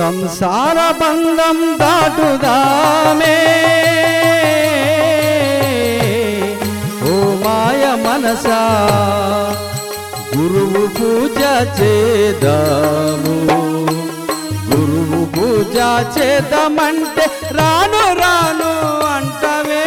సంసార బంధం దాటుదామే ఓ మాయ మనసా గురువు పూజ చేదాము గురువు పూజ చేద్దామంటే రాను రాను అంటవే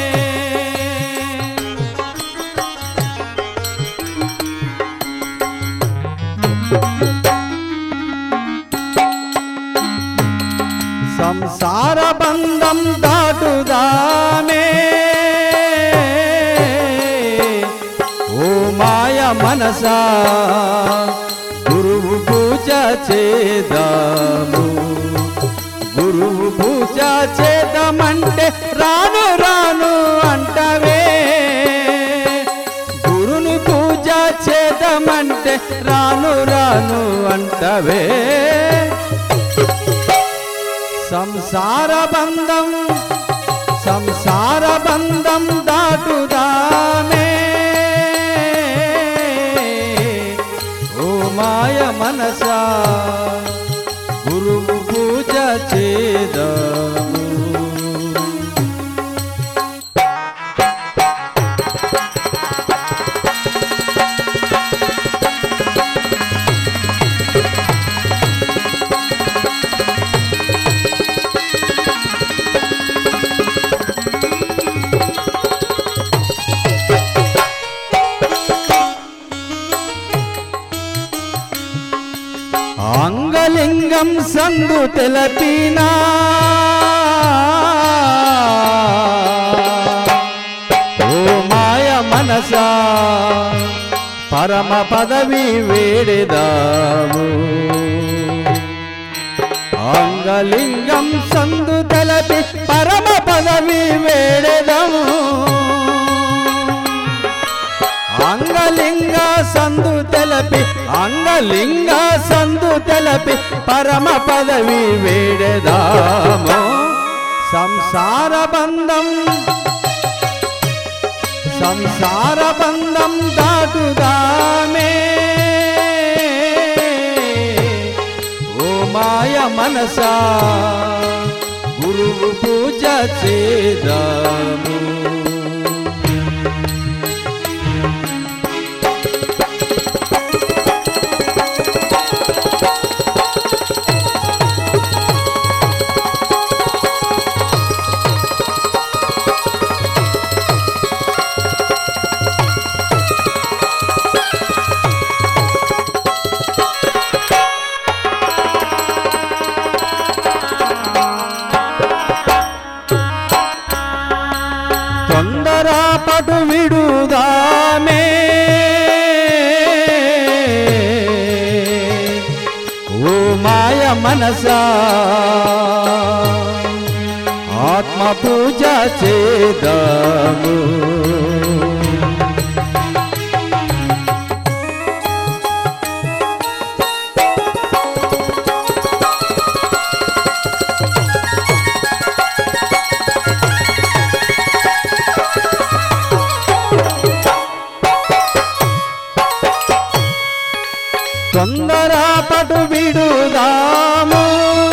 సంసార బంధం దాటుదామే ఓ మాయ మనసా గురువు పూజ చేదాము గురువు పూజ చేద్దామంటే రాను రాను అంటవే గురుని పూజ చేద్దామంటే రాను రాను అంటవే సంసార బంధం సంసార బంధం దాటుదామే ఓ మాయ మనసా గురువు పూజ చేదాము అంగలింగం సందు తెలపినా ఓ మాయ మనసా పరమ పదవి వేడెదాము అంగలింగం సందు తెలపి పరమ పదవి వేడెదము అంగలింగ సందు తెలపి అంగలింగ సందు తెలపి పరమ పదవి వేడదాము సంసార బంధం సంసార బంధం దాటుదామే ఓ మాయ మనసా గురువు పూజ చేదాము తొందర పటు విడుదామే ఓ మాయ మనసా ఆత్మ పూజ చేదాము తొందర పటు విడుదాము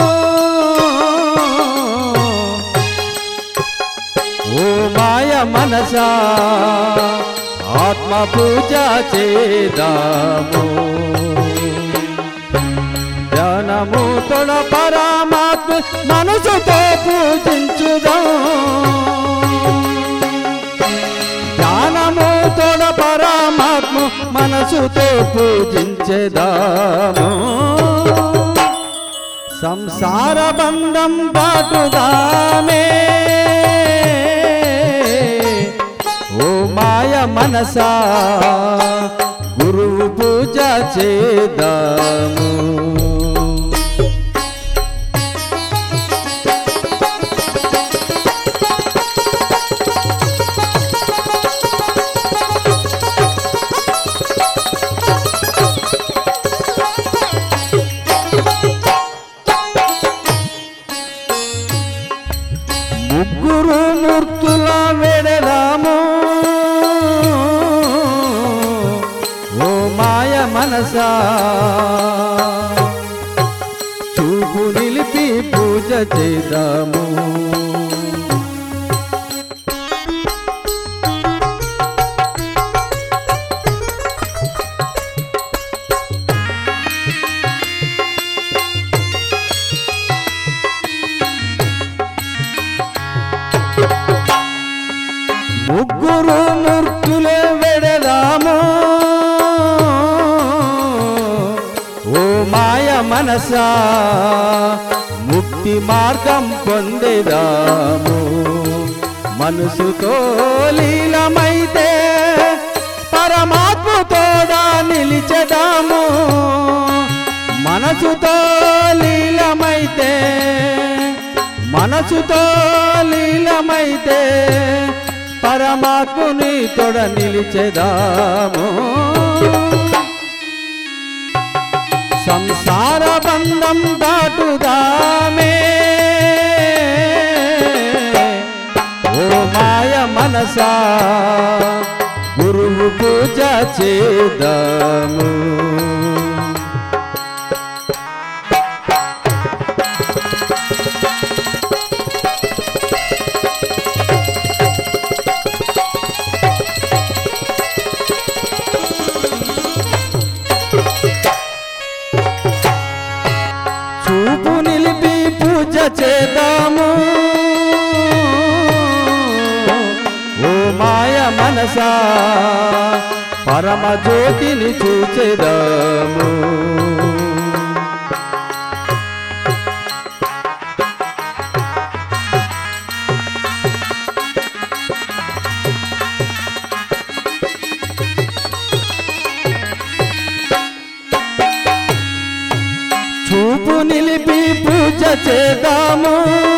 ఓ మాయ మనసా ఆత్మ పూజ చేదాము ధ్యానము తొడ పరమాత్మ మనసుతో పూజించుదాం జ్ఞానము తోడ పరమాత్మ మనసుతో పూజించేదాము సంసార బంధం దాటుదామే ఓ మాయ మనసా గురువు పూజ చేదాము ముగ్గురు మూర్తుల వెడదాము ఓ మాయ మనసా చూపు నిలి పూజ చేద్దాము ముగ్గురు మూర్తులే వెడదాము ఓ మాయ మనసా ముక్తి మార్గం పొందేదాము మనసుతో లీలమైతే పరమాత్మతోడా నిలిచెదాము మనసుతో లీలమైతే మనసుతో లీలమైతే పరమాత్ముని తొడ నిలిచెదాము సంసార బంధం దాటుదామే ఓ మాయ మనసా గురువు పూజ చేద్దాము చూపు నిలిపి పూజ చేద్దాము ఓ మాయ మనసా పరమ జ్యోతిని చూచెదాము చూపు నిలిపి పూజ చేద్దాము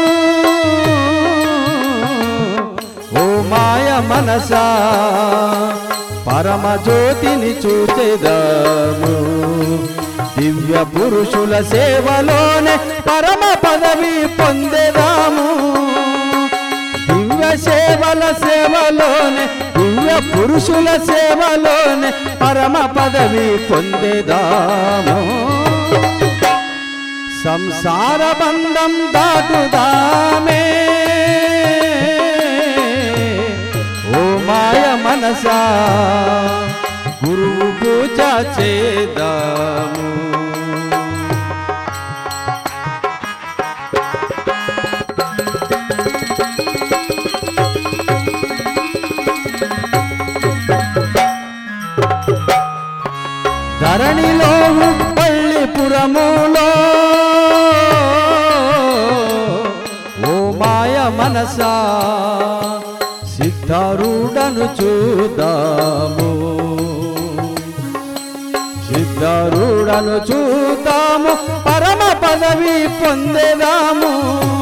ఓ మాయ మనసా పరమ జ్యోతిని చూచెదాము దివ్య పురుషుల సేవలోనే పరమ పదవి పొందేదాము దివ్య సేవల సేవలోనే దివ్య పురుషుల సేవలోనే పరమ పదవి పొందేదాము సంసార బంధం దాటుదామే ఓ మాయ మనసా గురువు పూజ చేద్దాము ధరణిలో పళ్ళిపురములో ఓ మాయ మనసా సిద్ధారూఢను చూద్దాము సిద్ధారూఢను చూద్దాము పరమ పదవి పొందేదాము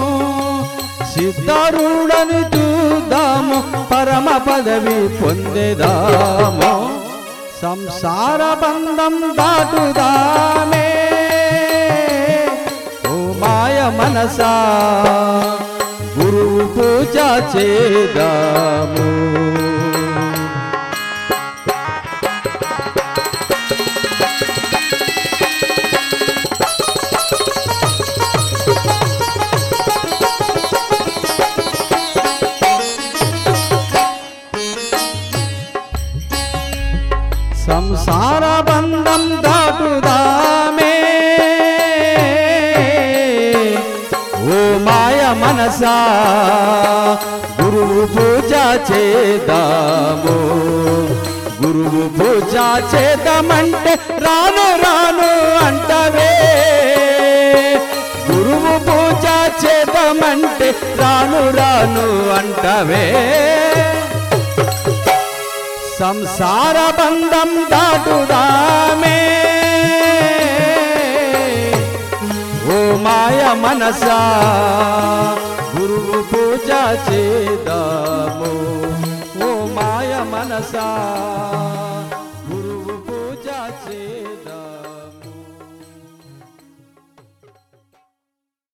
సిద్ధారూఢను చూద్దాము పరమ పదవి పొందేదాము సంసార బంధం దాటుదామే ఓ మాయ మనసా గురువు పూజ చేదాము సంసార బంధం దాటుదామే ఓ మాయ మనసా గురువు పూజ చేద్దాము గురువు పూజ చేద్దామంటే రాను రాను అంటవే గురువు పూజ చేద్దామంటే రాను రాను అంటవే సంసార బంధం దాటుదామే ఓ మాయ మనసా గురువు పూజ చేద్దాము ఓ మాయ మనసా